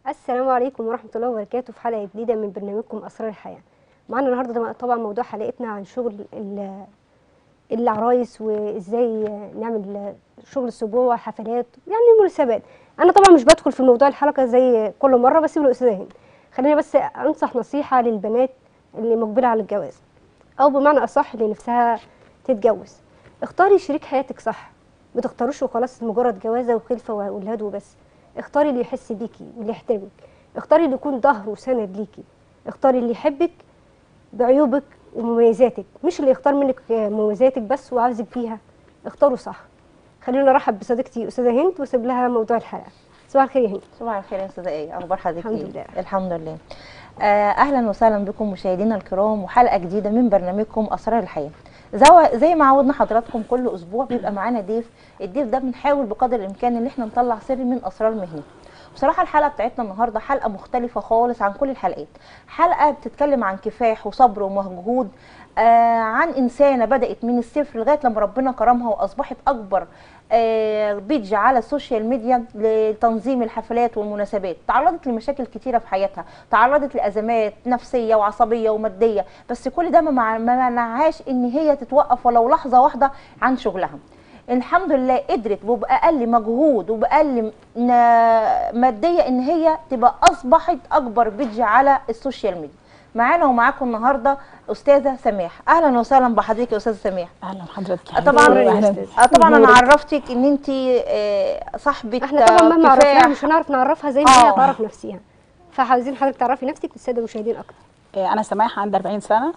السلام عليكم ورحمة الله وبركاته في حلقة جديدة من برنامجكم أسرار الحياة معانا النهاردة طبعا- طبعا موضوع حلقتنا عن شغل ال- العرايس وازاي نعمل شغل السبوع حفلات يعني مناسبات انا طبعا مش بدخل في موضوع الحلقة زي كل مرة بسيب الأستاذة هند خليني بس أنصح نصيحة للبنات اللي مقبلة على الجواز أو بمعنى أصح اللي نفسها تتجوز اختاري شريك حياتك صح ما تختاروش وخلاص مجرد جوازة وخلفة وأولاد وبس اختاري اللي يحس بيكي واللي يحترمك اختاري اللي يكون ظهر وسند ليكي اختاري اللي يحبك بعيوبك ومميزاتك مش اللي يختار منك مميزاتك بس وعاوزك فيها اختاروا صح خلينا نرحب بصديقتي استاذه هند واسيب لها موضوع الحلقه صباح الخير يا هند صباح الخير يا استاذه ايه اخبار حضرتك الحمد إيه؟ لله. الحمد لله آه اهلا وسهلا بكم مشاهدينا الكرام وحلقه جديده من برنامجكم اسرار الحياه زي زي ما عودنا حضراتكم كل اسبوع بيبقى معانا ضيف الضيف ده بنحاول بقدر الامكان ان احنا نطلع سر من اسرار مهنته بصراحه الحلقه بتاعتنا النهارده حلقه مختلفه خالص عن كل الحلقات حلقه بتتكلم عن كفاح وصبر ومجهود آه عن انسانه بدات من الصفر لغايه لما ربنا كرمها واصبحت اكبر آه بيج على السوشيال ميديا لتنظيم الحفلات والمناسبات تعرضت لمشاكل كتيره في حياتها تعرضت لازمات نفسيه وعصبيه وماديه بس كل ده ما مع- ما منعهاش ان هي تتوقف ولو لحظه واحده عن شغلها الحمد لله قدرت وباقل مجهود وباقل ن- ماديه ان هي تبقى اصبحت اكبر بيج على السوشيال ميديا معانا ومعاكم النهارده استاذه سماح اهلا وسهلا بحضرتك يا استاذه سماح اهلا بحضرتك آه، طبعا نور يا أهلاً. أستاذ. آه، طبعا انا نورك. عرفتك ان انت صاحبه احنا طبعا مهما كفاح. عرفناها مش هنعرف نعرفها زي ما هي آه. تعرف نفسها فعايزين حضرتك تعرفي نفسك للساده المشاهدين اكتر آه، انا سماح عندي 40 سنه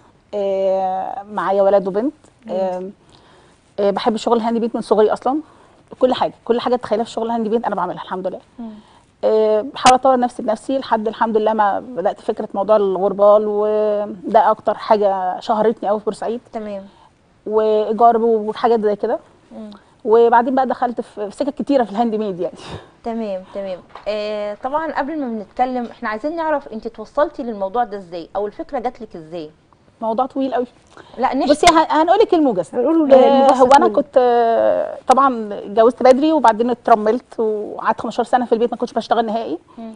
آه، معايا ولد وبنت آه، آه، بحب الشغل الهاند بيت من صغري اصلا كل حاجه كل حاجه تتخيلها في شغل الهاند بيت انا بعملها الحمد لله آه، بحاول اطور نفسي بنفسي لحد الحمد لله ما بدات فكره موضوع الغربال وده اكتر حاجه شهرتني قوي في بورسعيد تمام وايجار وحاجات زي كده مم. وبعدين بقى دخلت في في سكك كتيره في الهاند ميد يعني تمام تمام آه طبعا قبل ما بنتكلم احنا عايزين نعرف انت توصلتي للموضوع ده ازاي او الفكره جات لك ازاي موضوع طويل قوي لا نحكي بصي هنقول لك الموجز هنقول آه المبسط هو انا منه. كنت آه طبعا اتجوزت بدري وبعدين اترملت وقعدت 15 سنه في البيت ما كنتش بشتغل نهائي مم.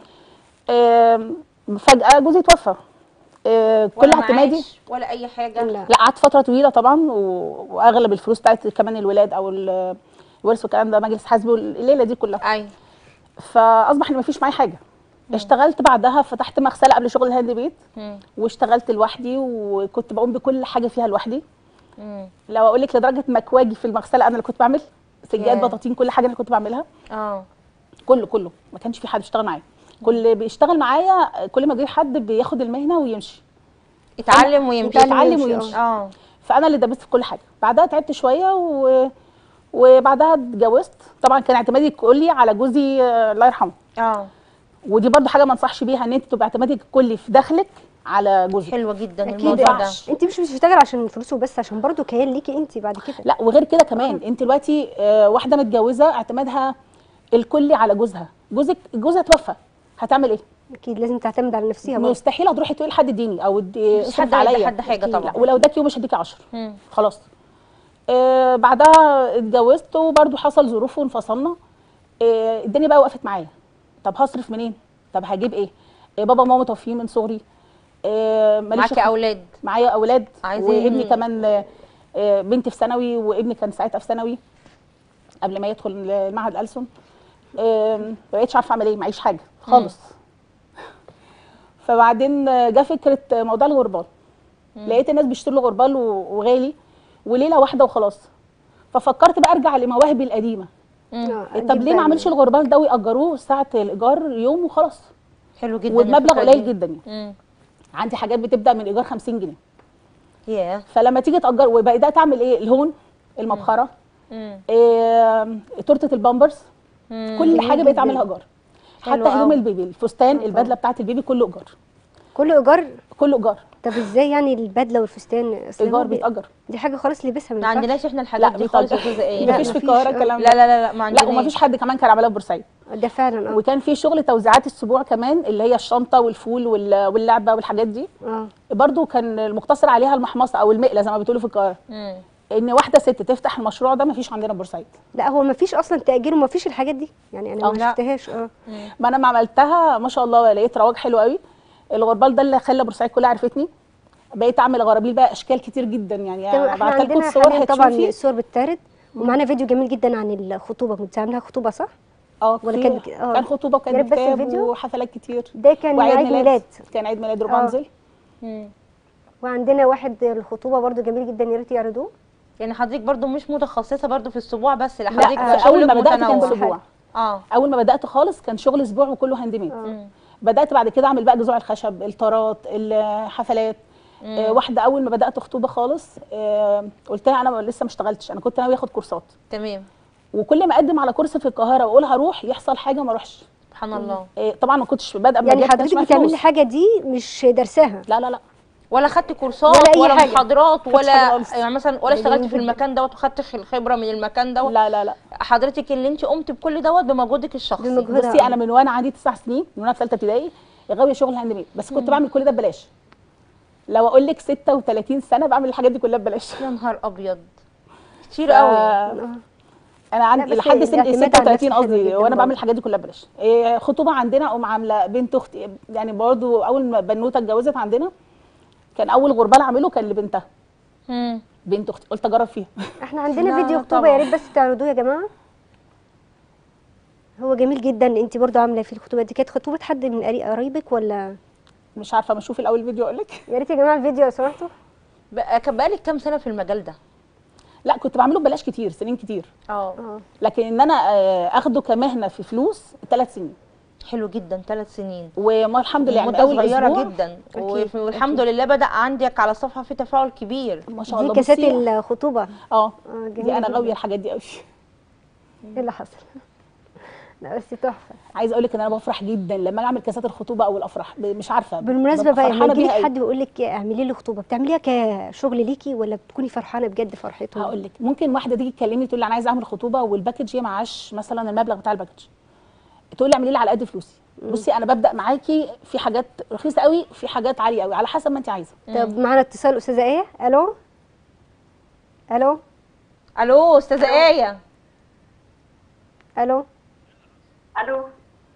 آه فجاه جوزي توفى آه كل ولا اعتمادي معاش ولا اي حاجه لا. لا قعدت فتره طويله طبعا و- واغلب الفلوس بتاعت كمان الولاد او ال- الورث والكلام ده مجلس حزبي والليله دي كلها ايوه فاصبح ان مفيش معايا حاجه اشتغلت بعدها فتحت مغسله قبل شغل الهاند بيت مم. واشتغلت لوحدي وكنت بقوم بكل حاجه فيها لوحدي مم. لو اقول لك لدرجه مكواجي في المغسله انا اللي كنت بعمل سجاد ياه. بطاطين كل حاجه انا كنت بعملها اه كله كله ما كانش في حد يشتغل معايا كل اللي بيشتغل معايا كل ما جه حد بياخد المهنه ويمشي يتعلم ويمشي يتعلم ويمشي، ويمشي اه فانا اللي دبست في كل حاجه بعدها تعبت شويه و... وبعدها اتجوزت طبعا كان اعتمادي الكلي على جوزي آه، الله يرحمه اه ودي برضو حاجه ما انصحش بيها ان انت تبقى اعتمادك الكلي في دخلك على جوزك حلوه جدا اكيد الموضوع ده انت مش بتشتغل عشان الفلوس وبس عشان برضو كيان ليكي انت بعد كده لا وغير كده كمان انت دلوقتي آه، واحده متجوزه اعتمادها الكلي على جوزها جوزك جوزها توفى هتعمل ايه اكيد لازم تعتمد على نفسها برضو مستحيل هتروحي تقولي لحد اديني او ادي مش اصرف حد هيدي عليا حد حاجه أكيد. طبعا لا ولو اداكي يوم مش هديكي 10 مم. خلاص آه بعدها اتجوزت وبرده حصل ظروف وانفصلنا آه الدنيا بقى وقفت معايا طب هصرف منين طب هجيب ايه آه بابا وماما توفيين من صغري آه ماليش معاكي أخ- اولاد معايا اولاد عايزين- وابني كمان آه، آه، بنتي في ثانوي وابني كان ساعتها في ثانوي قبل ما يدخل المعهد ألسن آه، ما بقتش عارفه اعمل ايه معيش حاجه خالص فبعدين آه، جه فكره آه، موضوع الغربال لقيت الناس بيشتروا غربال و- وغالي وليله واحده وخلاص ففكرت بقى ارجع لمواهبي القديمه مم. آه، طب أجيب ليه ما بقى اعملش الغربال ده ويأجروه ساعه الايجار يوم وخلاص حلو جدا والمبلغ الفكرة قليل دي. جدا يعني مم. عندي حاجات بتبدا من ايجار 50 جنيه ياه فلما تيجي تأجر وبدأت أعمل إيه الهون المبخرة مم. إيه تورتة البامبرز مم. كل جميل حاجة بقيت جداً. أعملها إيجار حلو حتى هدوم أوي. البيبي الفستان آه البدلة طبعاً. بتاعت البيبي كله إيجار كله ايجار كله إيجار طب ازاي يعني البدله والفستان أصل إيجار هو بي- بيتأجر دي حاجه خالص لبسها ما ينفعش. عندناش احنا الحاجات لا دي خالص يا بيتأجر استاذه ايه لا، مفيش في مفيش. القاهرة آه. الكلام لا ده لا لا لا ما لا عندناش ومفيش حد كمان كان عملها في بورسعيد ده فعلا اه وكان في شغل توزيعات السبوع كمان اللي هي الشنطة والفول وال- واللعبة والحاجات دي اه برضو كان المقتصر عليها المحمصة أو المقلة زي ما بتقولوا في القاهرة مم. ان واحده ست تفتح المشروع ده مفيش عندنا في بورسعيد لا هو ما فيش اصلا تاجير وما فيش الحاجات دي يعني انا آه. ما لا. شفتهاش اه ما انا ما عملتها ما شاء الله لقيت رواج حلو قوي الغربال ده اللي خلى بورسعيد كلها عرفتني بقيت اعمل غرابيل بقى اشكال كتير جدا يعني تمام احنا بعت لكم عندنا الصور حاليا طبعا هتشوفي الصور بتتعرض ومعانا فيديو جميل جدا عن الخطوبه كنت عاملاها خطوبه صح؟ اه ولا في- كان ك- آه. كان خطوبه يا وكان ريت بس كتاب الفيديو. وحفلات كتير ده كان وعيد عيد ميلاد كان عيد ميلاد آه. رابنزل مم. وعندنا واحد الخطوبه برضو جميل جدا يا ريت يعرضوه يعني حضرتك برضو مش متخصصه برضو في السبوع بس لا لا حضرتك آه، شغلك اول ما بدات كان متنوع. اسبوع اه اول ما بدات خالص كان شغل اسبوع وكله هاند ميد مم. بدات بعد كده اعمل بقى جذوع الخشب الطارات الحفلات آه واحده اول ما بدات خطوبه خالص آه قلت لها انا لسه ما اشتغلتش انا كنت ناويه اخد كورسات تمام وكل ما اقدم على كورس في القاهره واقول هروح يحصل حاجه ما اروحش سبحان الله آه طبعا ما كنتش بادئه يعني بمجال كانش حضرتك معايا بتعملي فلوس. حاجه دي مش درسها لا لا لا ولا خدت كورسات ولا أي ولا, حاجة. محاضرات خدتش حاجة ولا خالص. يعني مثلا ولا ده اشتغلت جميل في جدا. المكان دوت وخدت الخبره من المكان دوت لا لا لا حضرتك اللي انت قمت بكل دوت بمجهودك الشخصي بمجهود. بصي انا من وانا عندي تسع سنين من وانا في ثالثه ابتدائي غاويه شغل هاند ميد بس كنت بعمل كل ده ببلاش لو اقول لك 36 سنه بعمل الحاجات دي كلها ببلاش يا نهار ابيض كتير ف- قوي آه. انا عندي لا، بس لحد سن الاعتماد على النفس 36 حلو قصدي جدا وانا برضه. بعمل الحاجات دي كلها ببلاش إيه، خطوبه عندنا اقوم عامله بنت اختي يعني برضو اول ما بنوته اتجوزت عندنا كان اول غربال اعمله كان لبنتها مم. بنت اختي قلت اجرب فيها احنا عندنا لا، فيديو لا خطوبه يا طبعا. ريت بس تعرضوه يا جماعه هو جميل جدا انت برضو عامله فيه الخطوبه دي كانت خطوبه حد من قري- قرايبك ولا مش عارفه ما اشوف الاول الفيديو اقول لك يا ريت يا جماعه الفيديو لو سمحتوا بقى كان بقالك كام سنه في المجال ده لا كنت بعمله ببلاش كتير سنين كتير اه اه لكن ان انا آه، اخده كمهنه في فلوس ثلاث سنين حلو جدا ثلاث سنين وما الحمد لله يعني مده اول صغيره أسبوع جدا أكيد، والحمد لله بدا عندك على الصفحه في تفاعل كبير ما شاء دي الله كاسات بصي الخطوبه اه اه دي جميل انا جداً. غاويه الحاجات دي قوي ايه اللي حصل لا بس تحفه عايزه اقول لك ان انا بفرح جدا لما أجي اعمل كاسات الخطوبه او الافراح ب- مش عارفه بالمناسبه ببقى بقى لما فرحانة يجي لك بيها أوي. حد ويقول لك اعملي لي خطوبه بتعمليها كشغل ليكي ولا بتكوني فرحانه بجد فرحته هقول لك ممكن واحده تيجي تكلمني تقول لي انا عايزه اعمل خطوبه والباكج هي معاش مثلا المبلغ بتاع الباكج تقول لي اعملي لي على قد فلوسي بصي انا ببدا معاكي في حاجات رخيصه قوي في حاجات عاليه قوي على حسب ما انت عايزه طب معانا اتصال استاذه ايه الو الو الو استاذه ايه الو الو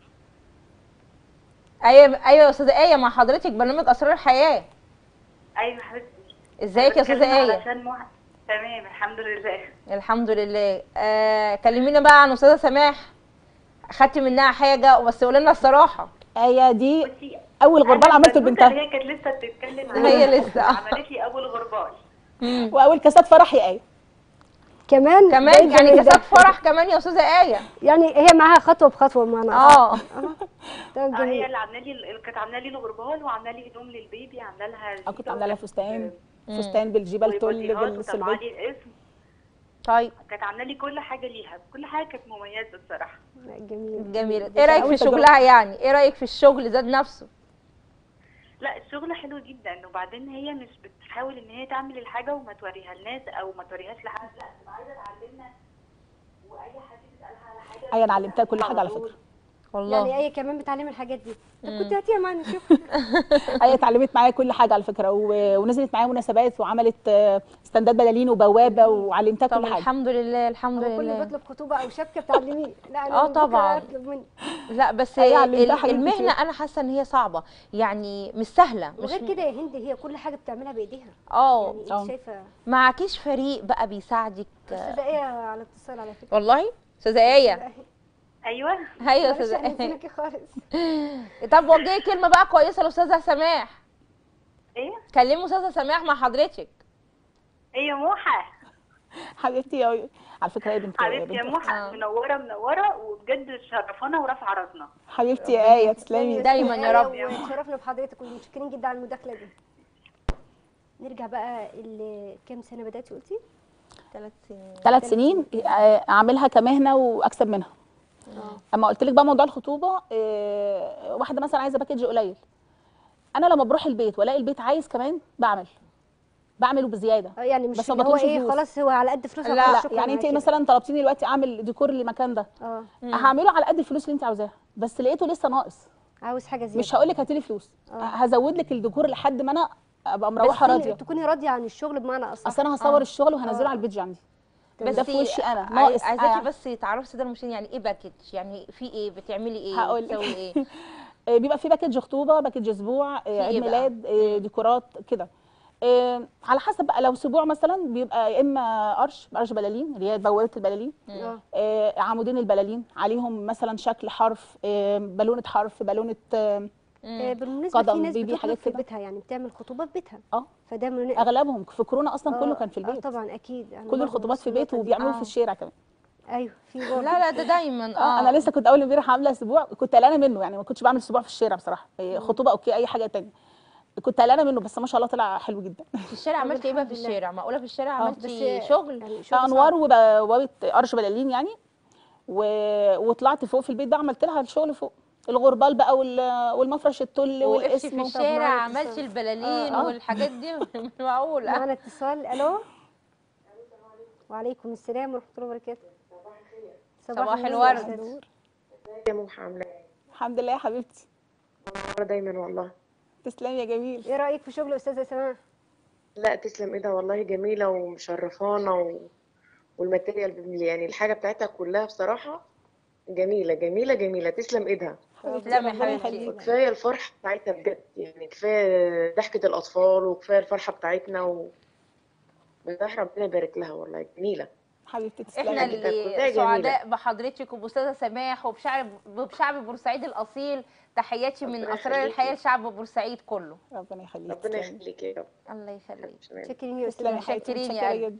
ايوه ايوه يا استاذه ايه مع حضرتك برنامج اسرار الحياه ايوه حبيبتي ازيك يا استاذه بتكلم ايه علشان مح... تمام الحمد لله الحمد لله آه كلمينا بقى عن استاذه سماح خدتي منها حاجه بس قولي لنا الصراحه ايه دي بصي اول غربال أنا عملته البنوتة لبنتها اللي هي كانت لسه بتتكلم هي عنها. لسه. عملت لي اول غربال واول كاسات فرح يا ايه كمان كمان ده يعني جميل ده. كاسات فرح كمان يا استاذه ايه يعني هي معاها خطوه بخطوه بمعنى أصح. اه طب آه، هي جميل اللي عامله لي ال- كانت عامله لي الغربال وعامله لي هدوم للبيبي عامله لها أنا كنت جيبة عامله لها وكانت- فستان فستان بالجبل تل وبوديهات وطبعا بالسلوبيت لي الاسم طيب كانت عامله لي كل حاجه ليها كل حاجه كانت مميزه الصراحه لا، جميل جميل بس ايه رايك أول في تجربة. شغلها يعني ايه رايك في الشغل ذات نفسه لا الشغل حلو جدا وبعدين هي مش بتحاول ان هي تعمل الحاجه وما توريها الناس او ما توريهاش لحد لا بتبقى عايزه تعلمنا واي حد يسالها على حاجه ايوه انا علمتها كل حاجه على طول. فكره والله يعني ايه كمان بتعلم الحاجات دي طب كنت هاتيها معانا نشوف ايه اتعلمت معايا كل حاجه على فكره و... ونزلت معايا مناسبات وعملت آه، استندات بلالين وبوابه وعلمتها طب كل حاجه الحمد لله الحمد هو كل لله بيطلب خطوبه او شبكه بتعلميه لا انا آه من بكرة طبعاً. اطلب مني لا بس أيوة، ال- علمتها حاجات المهنه كتير. انا حاسه ان هي صعبه يعني مش سهله مش وغير كده يا هند هي كل حاجه بتعملها بايديها اه يعني آه. انت شايفه معكيش فريق بقى بيساعدك استاذه ايه على اتصال على فكره والله استاذه ايه ايوه ايوه يا معلش احنا استاذه نسيناكي خالص طب وجهي كلمه بقى كويسه لاستاذه سماح ايه كلموا استاذه سماح مع حضرتك هي موحه حبيبتي يا على فكره يا بنت حبيبتي يا بنت موحه آه. منوره منوره وبجد شرفانا ورافعه راسنا حبيبتي يا ايه تسلمي دايماً يا رب. وتشرفنا بحضرتك ومتشكرين جدا على المداخله دي نرجع بقى ال- كام سنه بداتي قلتي ثلاث سنين ثلاث سنين آه، اعملها كمهنه واكسب منها اما قلت لك بقى موضوع الخطوبه آه، واحده مثلا عايزه باكج قليل انا لما بروح البيت والاقي البيت عايز كمان بعمل بعمله بزياده اه يعني مش بس ما اللي هو بطلبش ايه فلوس. خلاص هو على قد فلوسها لا، خلاص لا شكراً يعني انت على كده. مثلا طلبتيني دلوقتي اعمل ديكور للمكان ده اه هعمله على قد الفلوس اللي انت عاوزاها بس لقيته لسه ناقص عاوز حاجه زياده مش هقول لك هاتي لي فلوس آه. هزود لك الديكور لحد ما انا ابقى بس مروحه تكوني- راضيه تكوني راضيه عن الشغل بمعنى اصح اصل انا هصور آه. الشغل وهنزله آه. على البيج عندي بس ده في وشي انا عاي- ناقص عايزاكي آه. بس تعرفي سيدة المشاهدين يعني ايه باكج يعني في ايه بتعملي ايه هقول لك. بتسوي ايه آه، بيبقى في باكج خطوبه باكج اسبوع آه، إيه عيد بقى؟ ميلاد آه، ديكورات كده آه، على حسب بقى لو اسبوع مثلا بيبقى يا اما قرش قرش بلالين اللي هي بوابه البلالين اه آه، عمودين البلالين عليهم مثلا شكل حرف آه، بالونه حرف بالونه آه، آه، بالمناسبه في قدم، ناس بيبي، بتخطب حاجات في كده. بيتها يعني بتعمل خطوبه في بيتها اه فده من اغلبهم في كورونا اصلا كله آه، كان في البيت اه طبعا اكيد أنا كل برضه الخطوبات ببص في البيت النقطة دي. وبيعملوا آه. في الشارع كمان ايوه في برضه لا لا ده دايما اه اه انا لسه كنت اول امبارح عامله اسبوع كنت قلقانه منه يعني ما كنتش بعمل اسبوع في الشارع بصراحه إيه، خطوبه اوكي اي حاجه تانية كنت قلقانه منه بس ما شاء الله طلع حلو جدا في الشارع طب عملتي ايه بقى في الحمد لله. الشارع معقوله في الشارع آه. عملتي بس شغل يعني شغل انوار صعب. وبوابه قرش بلالين يعني و... وطلعت فوق في البيت ده عملت لها الشغل فوق الغربال بقى وال... والمفرش التل وقفتي والاسم في و- الشارع معانا عملتي اتصال. البلالين آه. والحاجات دي مش معقوله معانا اتصال الو وعليكم السلام ورحمه الله وبركاته صباح النور الورد. يا أستاذ. يا موحة عاملة ايه؟ الحمد لله يا حبيبتي منورة دايما والله تسلمي يا جميل ايه رايك في شغل استاذه سماح لا تسلم ايدها والله جميلة ومشرفانا و... والماتيريال بال- يعني الحاجة بتاعتها كلها بصراحة جميلة جميلة جميلة تسلم ايدها تسلمي يا ربنا حبيبتي. يخليك. وكفاية الفرحة بتاعتها بجد يعني كفاية ضحكة الأطفال وكفاية الفرحة بتاعتنا و بصراحة ربنا يبارك لها والله جميلة حبيبتي تسلمي احنا كده كلها اللي جميلة. سعداء بحضرتك وباستاذه سماح وبشعب بشعب بورسعيد الاصيل تحياتي من ربنا اسرار يخليكي. الحياه لشعب بورسعيد كله ربنا يخليك ربنا تسلمي يخليك يا رب الله يخليك شاكرين يا تسلمي استاذه يا حبيبتي متشكرين يا متشكره قلبي. جدا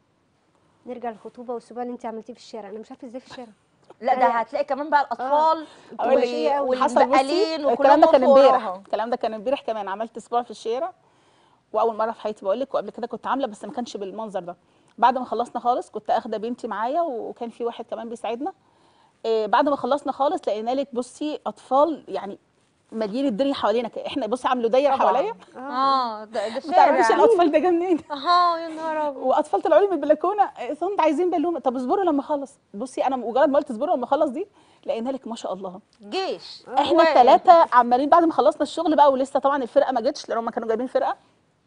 نرجع للخطوبه والسباع اللي انت عملتيه في الشارع انا مش عارفه ازاي في الشارع لا ده هتلاقي كمان بقى الاطفال أقول لك إيه أوي. حصل بصي والبقالين الكلام ده وكلهم كان واقفوا امبارح وراها. الكلام ده كان امبارح كمان عملت اسبوع في الشارع واول مره في حياتي بقول لك وقبل كده كنت عامله بس ما كانش بالمنظر ده بعد ما خلصنا خالص كنت اخده بنتي معايا وكان في واحد كمان بيساعدنا إيه بعد ما خلصنا خالص لقينا لك بصي اطفال يعني مالين الدنيا حوالينا ك- احنا بصي عملوا دايره طبعاً. حواليا اه ده ده ما تعرفيش شارع الاطفال ده جه منين اه يا نهار ابيض واطفال طلعوا لي من البلكونه إيه، صمت عايزين بالونه طب اصبروا لما اخلص بصي انا مجرد ما قلت اصبروا لما اخلص دي لقينا لك ما شاء الله جيش احنا الثلاثه عمالين بعد ما خلصنا الشغل بقى ولسه طبعا الفرقه ما جتش لان هم كانوا جايبين فرقه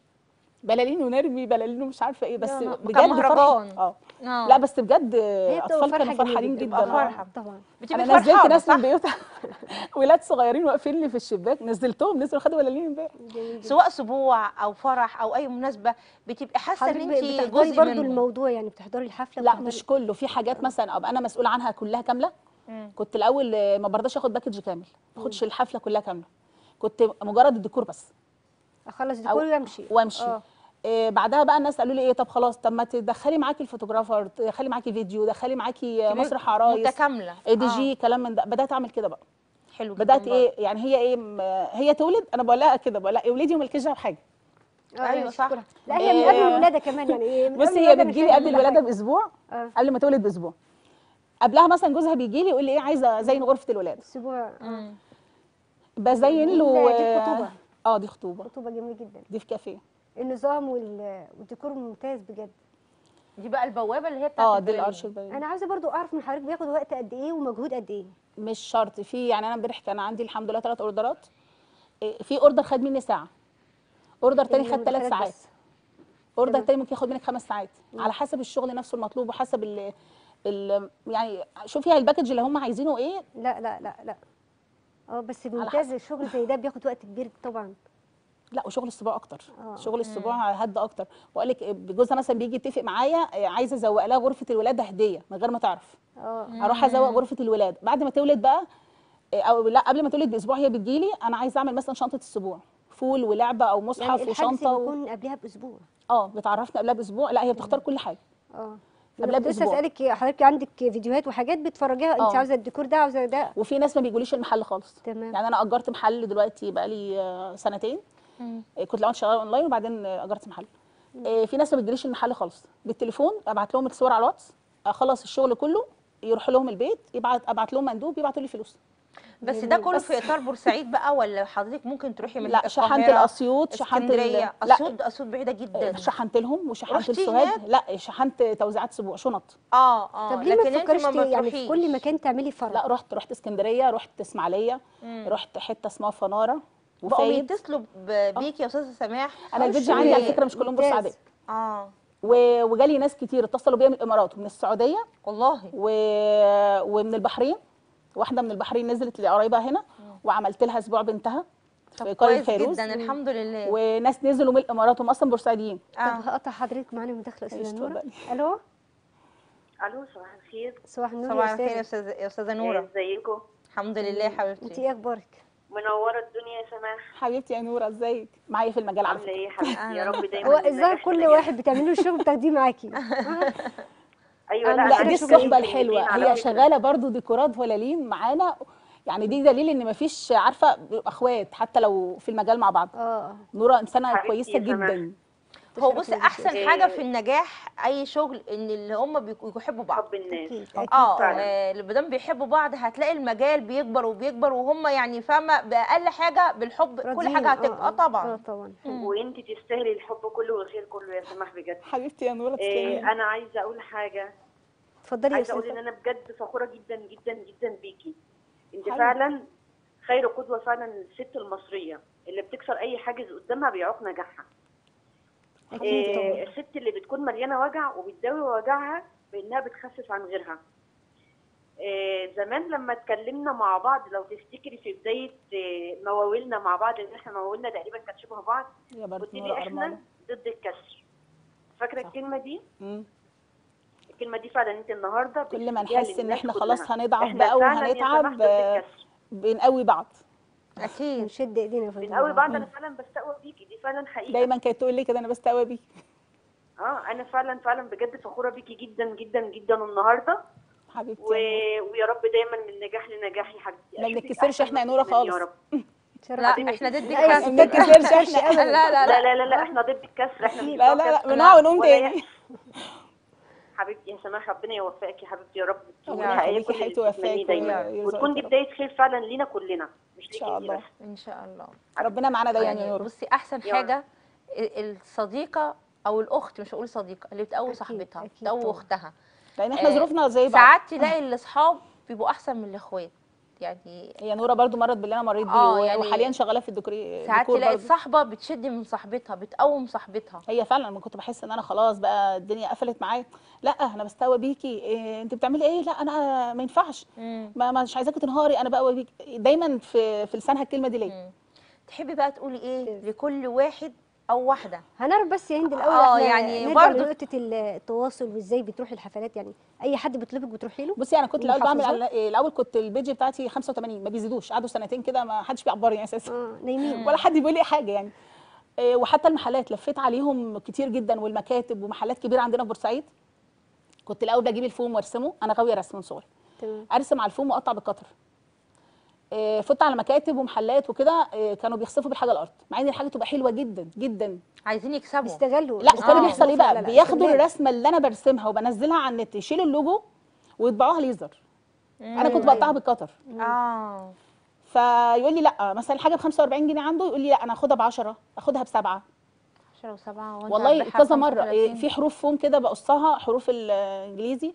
بلالين ونرمي بلالين ومش عارفه ايه بس يا نهار- بجد كان فرحة- مهرجان. اه آه. لا بس بجد هي بتبقى اطفال كانوا فرحة فرحانين جميلة، جدا بتبقى آه. فرحة. طبعا بتبقي انا نزلت فرحانة، ناس صح؟ من بيوتها ولاد صغيرين واقفين لي في الشباك نزلتهم نزلوا خدوا بلالين امبارح جميل جدا. سواء سبوع او فرح او اي مناسبه بتبقي حاسه ان حضرتك انت بتحضري جزء برضو منه الموضوع يعني بتحضري الحفله لا بتحضري- مش كله في حاجات مثلا ابقى انا مسؤوله عنها كلها كامله مم. كنت الاول آه، ما برضاش اخد باكج كامل ما اخدش الحفله كلها كامله كنت مجرد الديكور بس اخلص ديكور وامشي وامشي اه إيه بعدها بقى الناس قالوا لي ايه طب خلاص طب ما تدخلي معاكي الفوتوغرافر تدخلي معاكي فيديو دخلي معاكي تبقي مسرح عرايس متكامله اي دي آه. جي كلام من ده بدات اعمل كده بقى حلو جدا بدات برضه. ايه يعني هي ايه م- هي تولد انا بقول لها كده بقول لها اولدي ومالكيش دعوه بحاجه آه، أيوة صح. شكرا. لا هي من إيه. قبل الولاده كمان يعني إيه، من قبل بصي هي الولادة بتجيلي بنحب قبل كل الولاده حاجة. باسبوع اه قبل ما تولد باسبوع قبلها مثلا جوزها بيجي لي يقول لي ايه عايزه ازين غرفه الولاده اسبوع آه. مم. بزين دي- له دي خطوبة. اه دي خطوبه خطوبه جميله جدا دي في كافيه النظام وال- والديكور ممتاز بجد دي بقى البوابه اللي هي بتاعت اه دي البلالين. القرش البيضاء انا عاوزه برضو اعرف من حضرتك بياخد وقت قد ايه ومجهود قد ايه مش شرط في يعني انا امبارح كان عندي الحمد لله ثلاث اوردرات إيه، في اوردر خد مني ساعه اوردر تاني خد ثلاث المدخلات ساعات بس. اوردر تمام. تاني ممكن ياخد منك خمس ساعات على حسب الشغل نفسه المطلوب وحسب ال ال يعني شوفي الباكج اللي هم عايزينه ايه لا لا لا لا اه بس على ممتاز حسب. الشغل زي ده بياخد وقت كبير طبعا لا وشغل السبوع اكتر آه. شغل السبوع هد اكتر واقول لك جوزها مثلا بيجي يتفق معايا إيه، عايزه ازوق لها غرفه الولاده هديه من غير ما تعرف اه اروح ازوق غرفه الولاد بعد ما تولد بقى إيه، او لا قبل ما تولد باسبوع هي بتجيلي انا عايزه اعمل مثلا شنطه السبوع فول ولعبه او مصحف يعني الحجز وشنطه و... بيكون قبلها باسبوع اه بتعرفني قبلها باسبوع لا هي بتختار كل حاجه اه قبلها انا كنت لسه بأسبوع. اسالك حضرتك عندك فيديوهات وحاجات بتفرجيها انت آه. عاوزه الديكور ده عاوزه ده وفي ناس ما بيجوليش المحل خالص تمام. يعني انا اجرت محل دلوقتي بقى لي سنتين مم. إيه، كنت الاول شغاله اونلاين وبعدين آه، اجرت محل إيه، في ناس ما بتجيليش المحل خالص بالتليفون ابعت لهم الصور على الواتس اخلص الشغل كله يروحوا لهم البيت يبعت ابعت لهم مندوب يبعتوا لي فلوس بس ده جميل. كله بس- في اطار بورسعيد بقى ولا حضرتك ممكن تروحي من لا شحنت القاهرة، الاسيوط شحنت ال- اسكندريه لا اسيوط اسيوط بعيده جدا شحنت لهم وشحنت رحتي السوهاج هناك؟ لا شحنت توزيعات سبوع شنط اه اه طب ليه ما لكن انت تفكريش ما ت- يعني في بتروحيش. كل مكان تعملي فرع لا رحت رحت اسكندريه رحت اسماعيليه مم. رحت حته اسمها فناره بقوا وفايد يتصلوا ب- بيك يا استاذه سماح انا الفيديو عندي على فكره مش كلهم ممتاز. بورسعيديه اه و- وجالي ناس كتير اتصلوا بيا من الامارات ومن السعوديه والله و... ومن البحرين واحده من البحرين نزلت لقرايبها هنا وعملت لها اسبوع بنتها في طب قريه كويس فيروز جدا الحمد لله وناس نزلوا من الامارات هم اصلا بورسعيديين طب اه هقطع حضرتك معانا مداخله استاذه ماشي، نوره اتفضلي. الو الو صباح الخير صباح النور صباح يا الخير يا استاذه استاذه يا استاذه نوره ازيكم الحمد لله يا انت حبيبتي ايه اخبارك منوره الدنيا يا سماح حبيبتي يا نوره ازيك معايا في المجال على عامله فكره ايه يا حبيبتي يا رب دايما هو ننجح الظاهر في كل النجاح. واحد بتعملي له الشغل بتاخديه معاكي ايوه أنا لا لا، لا أنا دي شغل الصحبه كلمتين الحلوه على هي فكرة. شغاله برضو ديكورات فلالين معانا يعني دي دليل ان مفيش عارفه بيبقوا اخوات حتى لو في المجال مع بعض اه نوره انسانه حبيبتي كويسه يا سماح. جدا هو تشرف بص لي احسن إيه. حاجه في النجاح اي شغل ان اللي هم بيكونوا يحبوا بعض حب الناس اكيد اكيد اه طبعا آه، اللي بدام بيحبوا بعض هتلاقي المجال بيكبر وبيكبر وهم يعني فاهمه باقل حاجه بالحب كل راضيين. حاجه هتبقى آه، آه طبعا اه طبعا وانت تستاهلي الحب كله والخير كله يا سماح بجد حبيبتي يا نوره إيه تسلمي انا عايزه اقول حاجه اتفضلي يا عايزه اقول ان استاذه انا بجد فخوره جدا جدا جدا بيكي انت حلو. فعلا خير قدوه فعلا الست المصريه اللي بتكسر اي حاجز قدامها بيعوق نجاحها اكيد إيه طبعا الست اللي بتكون مليانه وجع وبتداوي وجعها بانها بتخفف عن غيرها إيه زمان لما اتكلمنا مع بعض لو تفتكري في بدايه إيه مواويلنا مع بعض ان احنا مواويلنا تقريبا كانت شبه بعض يا برضه قلت لي نوره احنا ارمله ضد الكسر فاكره صح. الكلمه دي مم. الكلمه دي فعلا انت النهارده كل ما بتديها نحس ان للناس احنا كلها. خلاص هنضعف احنا بقى فعلاً يا وهنتعب سماح ضد آه، الكسر. بنقوي بعض اكيد نشد ايدينا يا فندم بنقوي بعض انا فعلا بستقوى بيكي دي فعلا حقيقه دايما كانت تقول لي كده انا بستقوى بيه اه انا فعلا فعلا بجد فخوره بيكي جدا جدا جدا النهارده حبيبتي و... يا نورة. ويا رب دايما من نجاح لنجاح يا حبيبتي ما أشوفك بنتكسرش أحسن احنا يا من نورة زمان خالص. يا رب لا شرفتيني. احنا ضد لا، الكسر ما بنتكسرش احنا لا لا لا لا لا لا لا احنا ضد الكسر احنا مش لا بتوع لا لا كسر. بنقع ونقوم ولا تاني حبيبتي يا سماح ربنا يوفقك يا حبيبتي يا رب تكوني ربنا حقيقيه يخليكي كل اللي حياتي ويوفقك بتتمنيه دايما ويرزقك وتكون دي يا رب. بدايه خير فعلا لينا كلنا مش ان ليكي شاء انتي الله بس ان شاء الله ربنا معانا دايما يا يعني نورة بصي احسن يا حاجه ال- الصديقه او الاخت مش هقول صديقه اللي بتقوي أكيد، صاحبتها أكيد بتقوي طبعا. اختها لان احنا آه، ظروفنا زي بعض ساعات تلاقي الاصحاب بيبقوا احسن من الاخوات يعني هي نوره برضو مرت باللي انا مريت بيه آه، و- يعني وحاليا شغاله في الديكوري ساعات ديكور تلاقي برضو. الصحبه بتشد من صاحبتها بتقوم صاحبتها هي فعلا لما كنت بحس ان انا خلاص بقى الدنيا قفلت معايا لا انا بستقوى بيكي إيه انت بتعملي ايه لا انا ما ينفعش مم. ما مش عايزاكي تنهاري انا بقوى بيكي دايما في في لسانها الكلمه دي ليه مم. تحبي بقى تقولي ايه لكل واحد او واحده هنعرف بس يا هند الاول آه، احنا يعني نرجع برضو- لنقطه التواصل وازاي بتروحي الحفلات يعني اي حد بيطلبك بتروحي له بصي انا كنت الاول بعمل المحافظات؟ على- الاول كنت البيج بتاعتي 85 ما بيزيدوش قعدوا سنتين كده ما حدش بيعبرني اساسا اه نايمين ولا حد بيقول لي حاجه يعني إيه، وحتى المحلات لفيت عليهم كتير جدا والمكاتب ومحلات كبيره عندنا في بورسعيد كنت الاول بجيب الفوم وارسمه انا غاويه رسم من صغري تمام ارسم على الفوم واقطع بالقطر إيه، فت على مكاتب ومحلات وكده إيه، كانوا بيخسفوا بالحاجه الارض مع ان الحاجه تبقى حلوه جدا جدا عايزين يكسبوا بيستغلوا لا وكان آه. بيحصل ايه لا، بقى لا، بياخدوا استغلال. الرسمه اللي انا برسمها وبنزلها على النت يشيلوا اللوجو ويطبعوها ليزر انا كنت أيوة. بقطعها بالقطر اه فيقول لي لا مثلا الحاجه ب 45 جنيه عنده يقول لي لا انا هاخدها ب 10 اخدها بسبعه 10 و7 والله كذا مره إيه، في حروف فوم كده بقصها حروف الانجليزي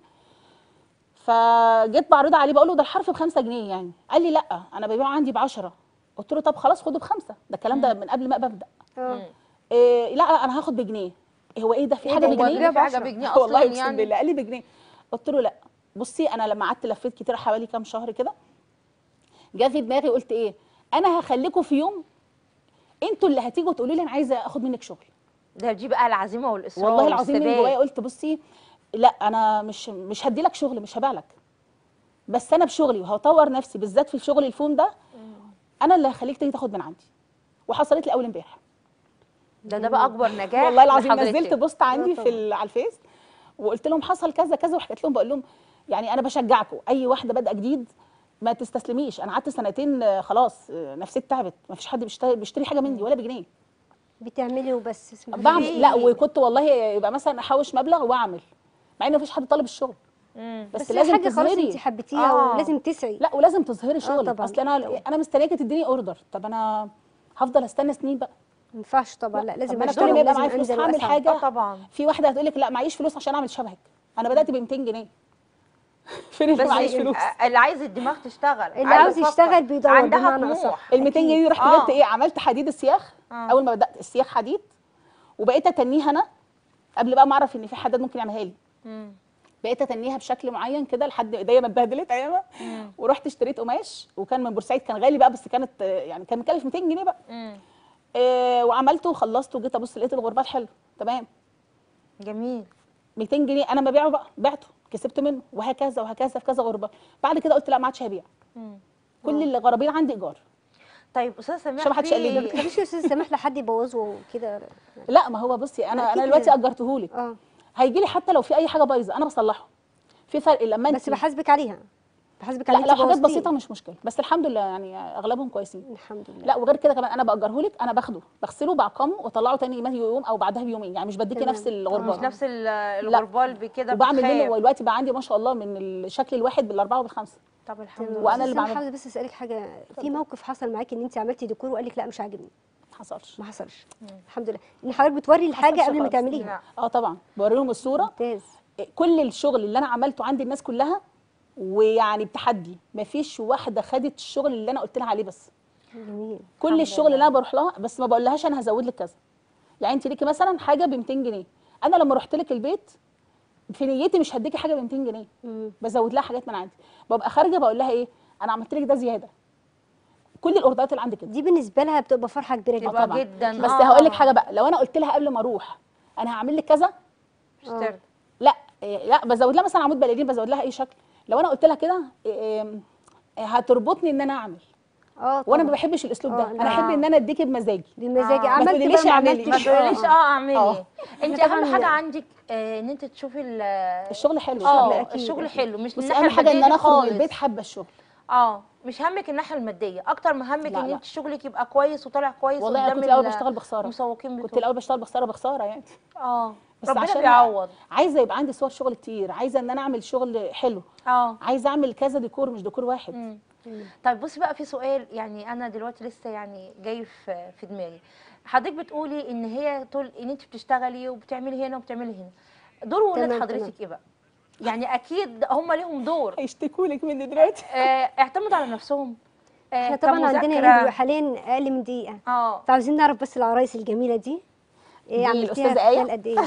فجيت بعرضها عليه بقول له ده الحرف ب 5 جنيه يعني قال لي لا انا ببيعه عندي ب 10 قلت له طب خلاص خده بخمسه ده الكلام ده من قبل ما ببدا اه إيه لا انا هاخد بجنيه هو ايه ده في إيه حاجه ده؟ هو بجنيه بيبيع في حاجه بعشرة. بجنيه اصلا والله اقسم يعني بالله قال لي بجنيه قلت له لا بصي انا لما قعدت لفيت كتير حوالي كام شهر كده جه في دماغي قلت ايه انا هخليكم في يوم انتوا اللي هتيجوا تقولوا لي انا عايزه اخد منك شغل ده دي بقى العزيمه والاصرار والله العظيم من والثبات. جوايا قلت بصي لا انا مش مش هدي لك شغل مش هبيع لك بس انا بشغلي وهطور نفسي بالذات في الشغل الفوم ده انا اللي هخليك تيجي تاخد من عندي وحصلت لي اول امبارح ده ده بقى اكبر نجاح والله العظيم لحضرتك. نزلت بوست عندي طبعا. في ال- على الفيس وقلت لهم حصل كذا كذا وحكيت لهم بقول لهم يعني انا بشجعكم اي واحده بادئه جديد ما تستسلميش انا قعدت سنتين آه، خلاص آه، نفسيتي تعبت ما فيش حد بيشتري, بيشتري حاجه مني ولا بجنيه بتعملي وبس اسمها بعمل لا وكنت والله يبقى مثلا احوش مبلغ واعمل مع ان ما فيش حد طالب الشغل مم. بس, بس, لازم حاجه خلاص انت تظهري حبيتيها آه. ولازم تسعي لا ولازم تظهري شغل طبعاً، اصل انا طبعاً. انا مستنياكي تديني اوردر طب انا هفضل استنى سنين بقى ما ينفعش طبعا لا لازم طب ما انا اشتغل كل ما يبقى ولازم معايا فلوس انزل هعمل واسعى حاجه اه طبعا في واحده هتقول لك لا معيش فلوس عشان اعمل شبهك انا بدات ب 200 جنيه فين اللي بس معيش فلوس اللي عايز الدماغ تشتغل اللي عاوز يفكر. يشتغل بيدور عندها بمعنى طموح أصح. ال 200 جنيه دي رحت آه. جبت ايه عملت حديد السياخ آه. اول ما بدات السياخ حديد وبقيت اتنيها انا قبل بقى ما اعرف ان في حداد ممكن يعملها لي مم. بقيت اتنيها بشكل معين كده لحد ايديا ما اتبهدلت ايامها ورحت اشتريت قماش وكان من بورسعيد كان غالي بقى بس كانت آه، يعني كان مكلف 200 جنيه بقى مم. آه وعملته وخلصته وجيت ابص لقيت الغربال حلو تمام جميل 200 جنيه انا ببيعه بقى بعته كسبت منه وهكذا وهكذا في كذا غربال بعد كده قلت لا ما عادش هبيع مم. كل اللي غرابين عندي ايجار طيب استاذ سميح عشان ما حدش في- يقلدني. ما بتخليش يا استاذ سامح لحد يبوظه كده لا ما هو بصي انا أكيد انا دلوقتي كده. اجرتهولك اه هيجي لي حتى لو في اي حاجه بايظه انا بصلحه في فرق لما انت بس بحاسبك عليها بحاسبك لا على لو حاجات بسيطه مش مشكله بس الحمد لله يعني اغلبهم كويسين الحمد لله لا وغير كده كمان انا باجرهولك انا باخده بغسله بعقمه واطلعه تاني يوم او بعدها بيومين يعني مش بديكي تمام. نفس مش الغربال نفس ال- الغربال بكده وبعمل بخاف. منه دلوقتي بقى عندي ما شاء الله من الشكل الواحد بالاربعه وبالخمسه طب الحمد تمام. لله وأنا أستاذ اللي سامح، بعمله. عاوزة بس اسالك حاجه في موقف حصل معاكي ان انت عملتي ديكور وقال لك لا مش عاجبني ما حصلش ما حصلش الحمد لله ان حضرتك بتوري الحاجه حصلش قبل ما خالص. تعمليها لا. اه طبعا بوري لهم الصوره ممتاز كل الشغل اللي انا عملته عند الناس كلها ويعني بتحدي مفيش واحده خدت الشغل اللي انا قلت لها عليه بس جميل كل الشغل اللي انا بروح لها بس ما بقولهاش انا هزود لك كذا يعني انت ليكي مثلا حاجه ب 200 جنيه انا لما رحت لك البيت في نيتي مش هديكي حاجه ب 200 جنيه مم. بزود لها حاجات من عندي ببقى خارجه بقول لها ايه انا عملت لك ده زياده كل الاوردرات اللي عندي كده دي بالنسبه لها بتبقى فرحه كبيره جدا يبقى طبعا جدا بس آه. هقول لك حاجه بقى لو انا قلت لها قبل ما اروح انا هعمل لك كذا مش ترضى. لا إيه، لا بزود لها مثلا عمود بلالين بزود لها اي شكل لو انا قلت لها كده إيه، إيه، هتربطني ان انا اعمل اه وانا ما طبعاً. بحبش الاسلوب ده آه، انا لا. احب ان انا اديكي بمزاجي بمزاجي آه. عملت ما بقى تقوليليش ما اعملي. ما عملتش تقوليش آه. اه اعملي آه. انت إحنا اهم طبعاً حاجه عندك آه، ان انت تشوفي ال- الشغل حلو اه أكيد، الشغل أكيد. حلو مش بس الناحيه اهم حاجه ان المادية انا اخرج من خالص. البيت حابه الشغل اه مش همك الناحيه الماديه اكتر ما همك لا، ان لا. انت شغلك يبقى كويس وطالع كويس والله انا قدام كنت الاول ال- بشتغل بخساره المسوقين كنت بتوعك الاول بشتغل بخساره بخساره يعني اه بس ربنا عشان بيعوض عايزه يبقى عندي صور شغل كتير عايزه ان انا اعمل شغل حلو اه عايزه اعمل كذا ديكور مش ديكور واحد مم. طيب بصي بقى في سؤال يعني انا دلوقتي لسه يعني جاي في في دماغي حضرتك بتقولي ان هي طول ان انت بتشتغلي وبتعملي هنا وبتعملي هنا دور ولاد تمام، حضرتك تمام. ايه بقى يعني اكيد هم ليهم دور هيشتكوا لك مني دلوقتي آه اعتمدوا على نفسهم آه احنا طبعا عندنا كمذاكرة. هنا حاليا اقل من دقيقه اه فعاوزين نعرف بس العرايس الجميله دي ايه دي عملتيها الأستاذة في آية؟ خلال قد ايه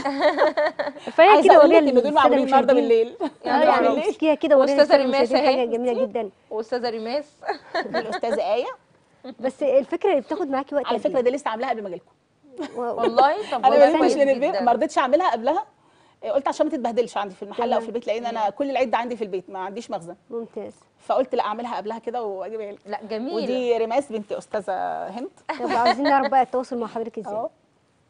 فهي عايزه كده اقول لك وريها ان دول للسادة معمولين النهارده المشاهدين. بالليل اه يا يعني رب. امسكيها كده وريها وأستاذة للسادة ريماس المشاهدين، أهي. حاجه جميله جدا واستاذه ريماس دي الاستاذه ايه بس الفكره اللي بتاخد معاكي وقت على قد فكره إيه؟ دي لسه عاملاها قبل ما اجيلكم و- والله طب انا والله ما كويس نمتش من البيت جدا. ما رضيتش اعملها قبلها إيه، قلت عشان ما تتبهدلش عندي في المحل او تمام. في البيت لان انا كل العد عندي في البيت ما عنديش مخزن ممتاز فقلت لا اعملها قبلها كده واجيبها لك لا جميل ودي ريماس بنت استاذه هند طب عاوزين نعرف بقى التواصل مع حضرتك ازاي اهو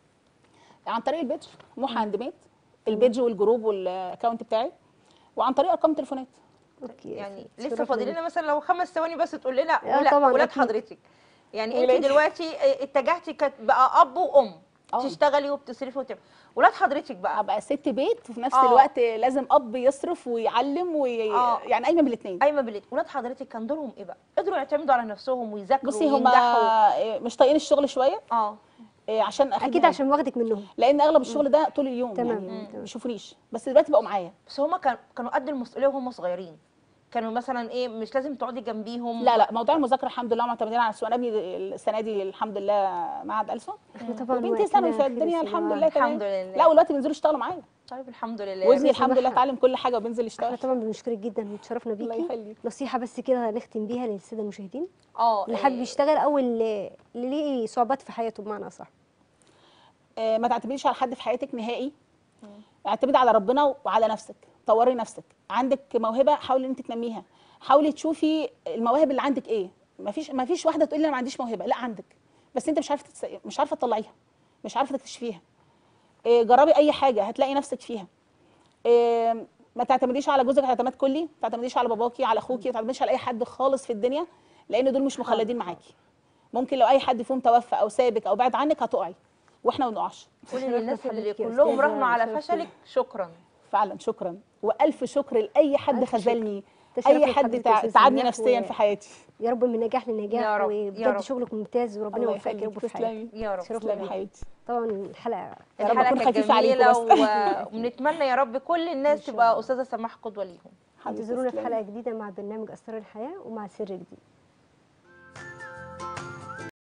عن طريق البيج موحى هاند ميد البيج والجروب والاكونت بتاعي وعن طريق ارقام تليفونات اوكي يعني شرفنا لسه فاضل بيك. لنا مثلا لو خمس ثواني بس تقول لنا آه ولا طبعاً ولاد أكيد. حضرتك يعني انت ولادي. دلوقتي اه، اتجهتي كانت بقى اب وام آه. تشتغلي وبتصرفي وتعملي ولاد حضرتك بقى ابقى ست بيت وفي نفس آه. الوقت لازم اب يصرف ويعلم وي... آه. يعني قايمه بالاثنين قايمه بالليل ولاد حضرتك كان دورهم ايه بقى قدروا يعتمدوا على نفسهم ويذاكروا بصي وينجحوا هما مش طايقين الشغل شويه اه إيه، عشان أخدهم. اكيد عشان واخدك منهم لان اغلب الشغل ده طول اليوم تمام. يعني مم. ما بيشوفونيش بس دلوقتي بقوا معايا بس هما كان كانوا قد المسؤوليه وهم صغيرين كانوا مثلا ايه مش لازم تقعدي جنبيهم لا لا موضوع المذاكره الحمد لله معتمدين على السؤال ابني السنه دي الحمد لله معهد ألسن احنا طبعا وبنتي وقتنا ثانوي خلص فالدنيا يا الحمد جماعة. لله تمام الحمد لله. لا والوقت بينزلوا يشتغلوا معايا طيب الحمد لله وزني بس الحمد لله سماحة. اتعلم كل حاجه وبينزل احنا يشتغل طبعا بنشكرك جدا وتشرفنا الله بيكي يخليك نصيحه بس كده نختم بيها للساده المشاهدين اه اللي حابب إيه، يشتغل او اللي اللي ليه صعوبات في حياته بمعنى اصح آه، ما تعتمديش على حد في حياتك نهائي اعتمدي على ربنا وعلى نفسك طوري نفسك عندك موهبه حاولي ان انت تنميها حاولي تشوفي المواهب اللي عندك ايه ما فيش ما فيش واحده تقول لي انا ما عنديش موهبه لا عندك بس انت مش عارفه تتس... مش عارفه تطلعيها مش عارفه تكتشفيها إيه، جربي اي حاجه هتلاقي نفسك فيها إيه، ما تعتمديش على جوزك اعتماد كلي ما تعتمديش على باباكي على اخوكي ما تعتمديش على اي حد خالص في الدنيا لان دول مش مخلدين معاكي ممكن لو اي حد فيهم توفى او سابك او بعد عنك هتقعي واحنا ما بنقعش قولي شرفنا للناس اللي بحضرتك يا كلهم أستاذة، راهنوا على شرفتنا. فشلك شكرا فعلا شكرا والف شكر لاي حد ألف شكر. خذلني تشرفنا اي حد بحضرتك تع- يا أستاذ تعبني سماح نفسيا و- في حياتي يا رب من نجاح لنجاح يا رب، يا وبجد رب. شغلك ممتاز وربنا الله يوفقك يا رب يخليك في حياتك تسلمي يا رب شرفنا تسلمي بيك. حياتي طبعا الحلقه يا رب الحلقه أكون كانت خفيفة عليكم جميله بس. و... وبنتمنى يا رب كل الناس إن شاء تبقى الله. استاذه سماح قدوه ليهم حبيبتي انتظرونا في تسلمي. حلقه جديده مع برنامج اسرار الحياه ومع سر جديد